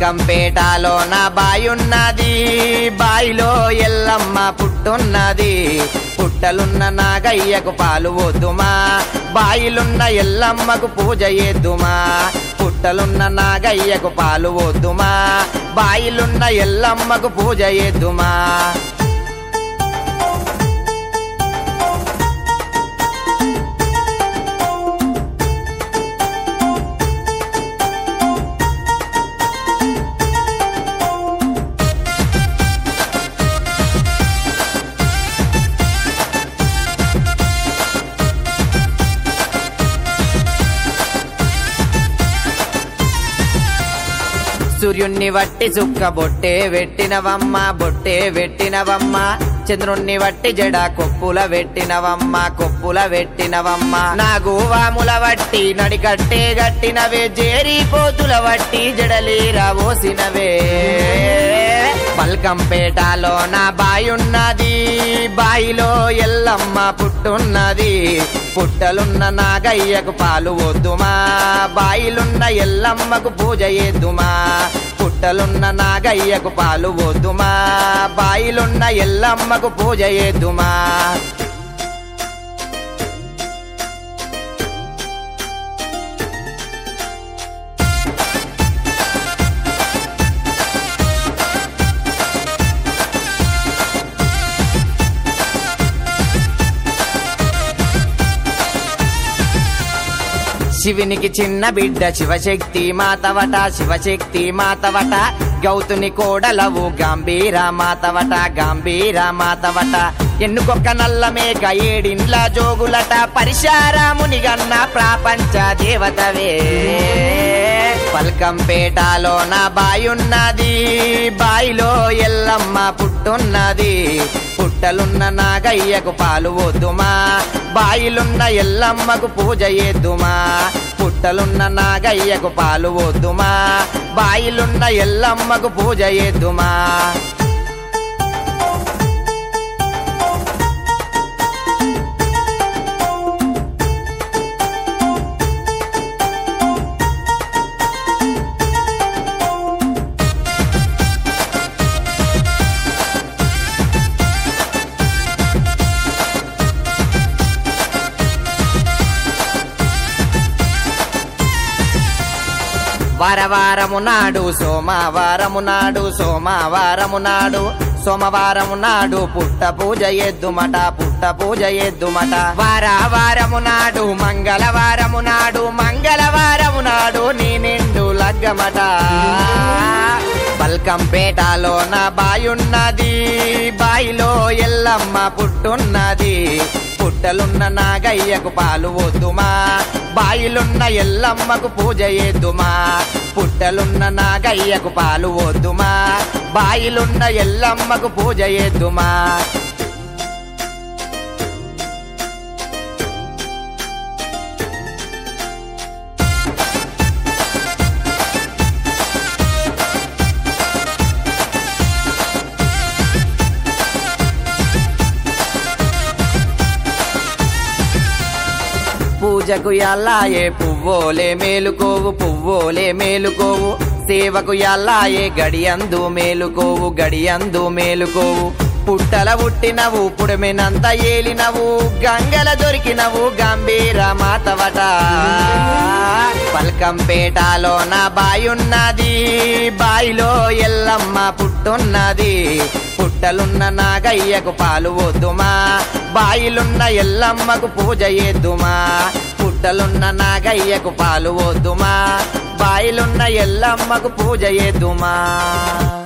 పల్కంపేటలో నా బాయున్నది బాయిలో ఎల్లమ్మ పుట్టున్నది పుట్టలున్న నాగయ్యకు పాలు వద్దుమా బాయిలున్న ఎల్లమ్మకు పూజ చేద్దుమా పుట్టలున్న నాగయ్యకు పాలు వద్దుమా బాయిలున్న ఎల్లమ్మకు పూజ చేద్దుమా సూర్యుణ్ణి వట్టి చుక్క బొట్టే వెట్టినవమ్మ బొట్టే వెట్టినవమ్మ చంద్రుణ్ణి వట్టి జడ కొప్పుల వెట్టినవమ్మ కొప్పుల వెట్టినవమ్మ నాగువాముల వట్టి నడికట్టే గట్టినవే జేరి పోతుల వట్టి జడలీరా పోసినవే పల్కంపేటలో నా బాయున్నది బాయిలో ఎల్లమ్మ పుట్టున్నది పుట్టలున్న నాగయ్యకు పాలు వద్దుమా బాయిలున్న ఎల్లమ్మకు పూజ చేద్దుమా పుట్టలున్న నాగయ్యకు పాలు వద్దుమా బాయిలున్న ఎల్లమ్మకు పూజ చేద్దుమా శివునికి చిన్న బిడ్డ శివశక్తి మాతవట శివశక్తి మాతవట గౌతుని కోడలవు గంభీర మాతవట గంభీర మాతవట ఎన్నుకొక్క నల్ల మేక ఏడిండ్ల జోగులట పరిశారాముని గన్న ప్రాపంచ దేవతవే పల్కంపేటలో నా బాయున్నది బాయిలో ఎల్లమ్మ పుట్టున్నది పుట్టలున్న నాగయ్యకు పాలు వద్దుమా బాయిలున్న ఎల్లమ్మకు పూజ చేద్దుమా పుట్టలున్న నాగయ్యకు పాలు వద్దుమా బాయిలున్న ఎల్లమ్మకు పూజ చేద్దుమా వారవారము నాడు సోమవారము నాడు సోమవారము నాడు సోమవారము నాడు పుట్ట పూజ ఎద్దుమట పుట్ట పూజ ఎద్దుమట వారవారము నాడు మంగళవారము నాడు మంగళవారము నాడు నీ నిండు లగ్గమట పల్కంపేటలో నా బాయున్నది బాయిలో ఎల్లమ్మ పుట్టున్నది పుట్టలున్న నాగయ్యకు పాలు వద్దుమా బాయిలున్న ఎల్లమ్మకు పూజ చేద్దుమా పుట్టలున్న నాగయ్యకు పాలు వద్దుమా బాయిలున్న ఎల్లమ్మకు పూజ చేద్దుమా పూజకు ఎల్లాయే పువ్వోలే మేలుకోవు పువ్వోలే మేలుకోవు సేవకు ఎల్లాయే గడియందు మేలుకోవు గడియందు మేలుకోవు పుట్టల పుట్టినవు పుడమినంత ఏలినవు గంగల దొరికినవు గంభీర మాతవట పల్కంపేటలో నా బాయున్నది బాయిలో ఎల్లమ్మ పుట్టున్నది పుట్టలున్న నాగయ్యకు పాలు వద్దుమా బాయిలున్న ఎల్లమ్మకు పూజ చేద్దుమా పుట్టలున్న నాగయ్యకు పాలు వద్దుమా బాయిలున్న ఎల్లమ్మకు పూజ చేద్దుమా